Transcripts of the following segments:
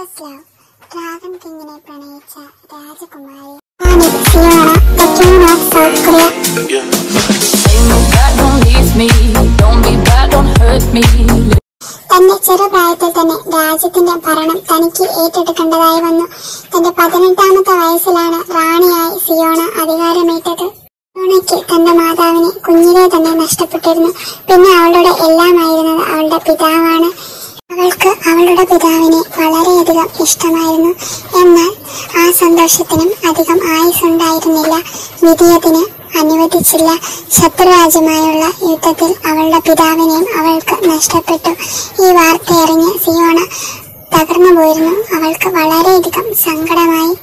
First love dragon കിങ്ങിനെ പ്രണയിച്ച രാജകുമാരി റാണി Seona the queen of South Korea Ain't no God, don't leave me. Don't be bad, don't hurt me. തന്റെ ചെറുപ്രായത്തിൽ തന്നെ രാജ്യത്തിന്റെ ഭരണം തനിക്ക് ഏറ്റെടുക്കേണ്ടതായി വന്നു തന്റെ പതിനെട്ടാമത്തെ വയസ്സിലാണ് റാണിയായി സിയോണ അധികാരമേറ്റത് സിയോണയ്ക്ക് തന്റെ മാതാവിനെ കുഞ്ഞിലെ തന്നെ നഷ്ടപ്പെട്ടിരുന്നു പിന്നെ അവളുടെ എല്ലാമായിരുന്നത് അവളുടെ പിതാവാണ് അവൾക്ക് അവളുടെ പിതാവിനെ വളരെയധികം ഇഷ്ടമായിരുന്നു എന്നാൽ ആ സന്തോഷത്തിനും അധികം ആയുസ്സുണ്ടായിരുന്നില്ല വിധിയതിന് അനുവദിച്ചില്ല ശത്രുരാജ്യമായുള്ള യുദ്ധത്തിൽ അവളുടെ പിതാവിനെയും അവൾക്ക് നഷ്ടപ്പെട്ടു ഈ വാർത്തയറിഞ്ഞ് സിയോണ തകർന്നു പോയിരുന്നു അവൾക്ക് വളരെയധികം സങ്കടമായി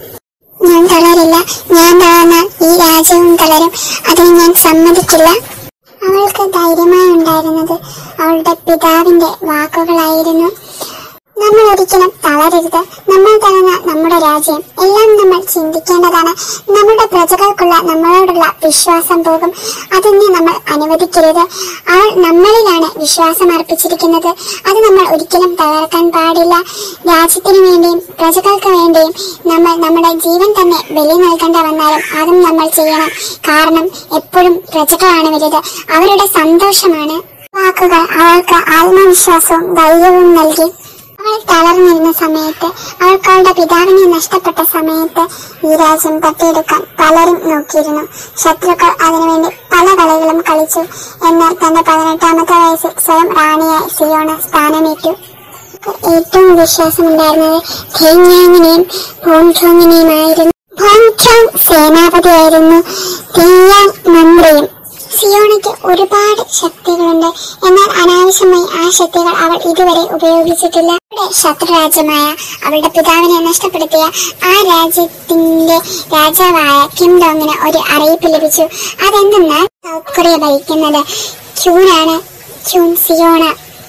ഞാൻ തളരില്ല ഞാൻ തളർന്നാൽ ഈ രാജ്യവും തളരും അതിന് ഞാൻ സമ്മതിക്കില്ല അവൾക്ക് ധൈര്യമായി ഉണ്ടായിരുന്നത് അവളുടെ പിതാവിന്റെ വാക്കുകളായിരുന്നു നമ്മൾ ഒരിക്കലും തളരരുത് നമ്മൾ തളർന്ന നമ്മുടെ രാജ്യം എല്ലാം നമ്മൾ ചിന്തിക്കേണ്ടതാണ് നമ്മുടെ പ്രജകൾക്കുള്ള നമ്മളോടുള്ള വിശ്വാസം പോകും അതിനെ നമ്മൾ അനുവദിക്കരുത് അവൾ നമ്മളിലാണ് വിശ്വാസം അർപ്പിച്ചിരിക്കുന്നത് അത് നമ്മൾ ഒരിക്കലും തകർക്കാൻ പാടില്ല രാജ്യത്തിന് വേണ്ടിയും പ്രജകൾക്ക് വേണ്ടിയും നമ്മൾ നമ്മുടെ ജീവൻ തന്നെ ബലി നൽകേണ്ട വന്നാലും അതും നമ്മൾ ചെയ്യണം കാരണം എപ്പോഴും പ്രജകളാണ് വലുത് അവരുടെ സന്തോഷമാണ് വാക്കുകൾ അവൾക്ക് ആത്മവിശ്വാസവും ധൈര്യവും നൽകി അവൾ തളർന്നിരുന്ന സമയത്ത് അവൾക്ക് അവളുടെ പിതാവിനെ നഷ്ടപ്പെട്ട സമയത്ത് ഈ രാജ്യം തട്ടിയെടുക്കാൻ പലരും നോക്കിയിരുന്നു ശത്രുക്കൾ അതിനുവേണ്ടി പല കളികളും കളിച്ചു എന്നാൽ തന്റെ പതിനെട്ടാമത്തെ വയസ്സിൽ സ്വയം റാണിയായി സിയോണ സ്ഥാനമേറ്റു ഏറ്റവും വിശ്വാസമുണ്ടായിരുന്നത് ഖെയ്ഞ്ഞാങ്ങിനെയും ഭോങ്ചോങ്ങിനെയുമായിരുന്നു ഭോങ്ചോങ് സേനാപതിയായിരുന്നു തെയ്യാങ് മന്ത്രിയും സിയോണയ്ക്ക് ഒരുപാട് ശക്തികളുണ്ട് എന്നാൽ അനാവശ്യമായി ആ ശക്തികൾ അവൾ ഇതുവരെ ഉപയോഗിച്ചിട്ടില്ല അവളുടെ ശത്രുരാജ്യമായ അവളുടെ പിതാവിനെ നഷ്ടപ്പെടുത്തിയ ആ രാജ്യത്തിന്റെ രാജാവായ കിം ഡോങ്ങിന് ഒരു അറിയിപ്പ് ലഭിച്ചു അതെന്തെന്നാൽ സൗത്ത് കൊറിയ ഭരിക്കുന്നത് ക്യൂനാണ് ക്യൂൻ സിയോണ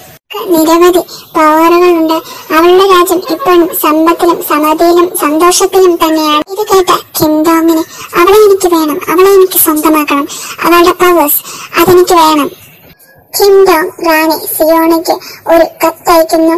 നിരവധി പവറുകളുണ്ട് അവളുടെ രാജ്യം ഇപ്പോഴും സമ്പത്തിലും സമൃദ്ധിയിലും സന്തോഷത്തിലും തന്നെയാണ് ഇത് കേട്ട കിംഡോങ്ങിന് അവളെ എനിക്ക് വേണം അവളെ എനിക്ക് സ്വന്തമാക്കണം അവളുടെ പവേഴ്സ് അതെനിക്ക് വേണം കിംഡോങ് റാണി സിയോണയ്ക്ക് ഒരു കത്തയക്കുന്നു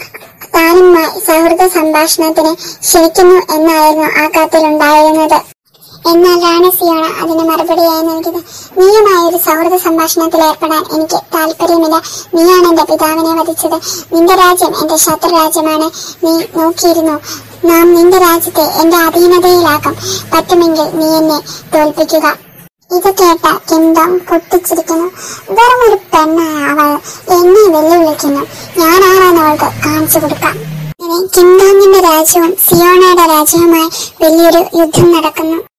താനുമായി സൗഹൃദ സംഭാഷണത്തിന് ക്ഷണിക്കുന്നു എന്നായിരുന്നു ആ കത്തിലുണ്ടായിരുന്നത് എന്നാൽ റാണി സിയോണ അതിന് മറുപടിയായി നൽകിയത് നീയുമായി ഒരു സൗഹൃദ സംഭാഷണത്തിൽ ഏർപ്പെടാൻ എനിക്ക് താല്പര്യമില്ല നീയാണ് എന്റെ പിതാവിനെ വധിച്ചത് നിന്റെ രാജ്യം എന്റെ ശത്രു രാജ്യമാണ് നീ നോക്കിയിരുന്നു നാം നിന്റെ രാജ്യത്തെ എന്റെ അധീനതയിലാക്കും പറ്റുമെങ്കിൽ നീ എന്നെ തോൽപ്പിക്കുക ഇത് കേട്ട കിങ്ഡം പൊട്ടിച്ചിരിക്കുന്നു വെറും ഒരു പെണ്ണായ അവൾ എന്നെ വെല്ലുവിളിക്കുന്നു ഞാൻ ആരാന്ന് അവൾക്ക് കാണിച്ചു കൊടുക്കാം ഇങ്ങനെ കിങ്ഡോങ്ങിന്റെ രാജ്യവും സിയോണയുടെ രാജ്യവുമായി വലിയൊരു യുദ്ധം നടക്കുന്നു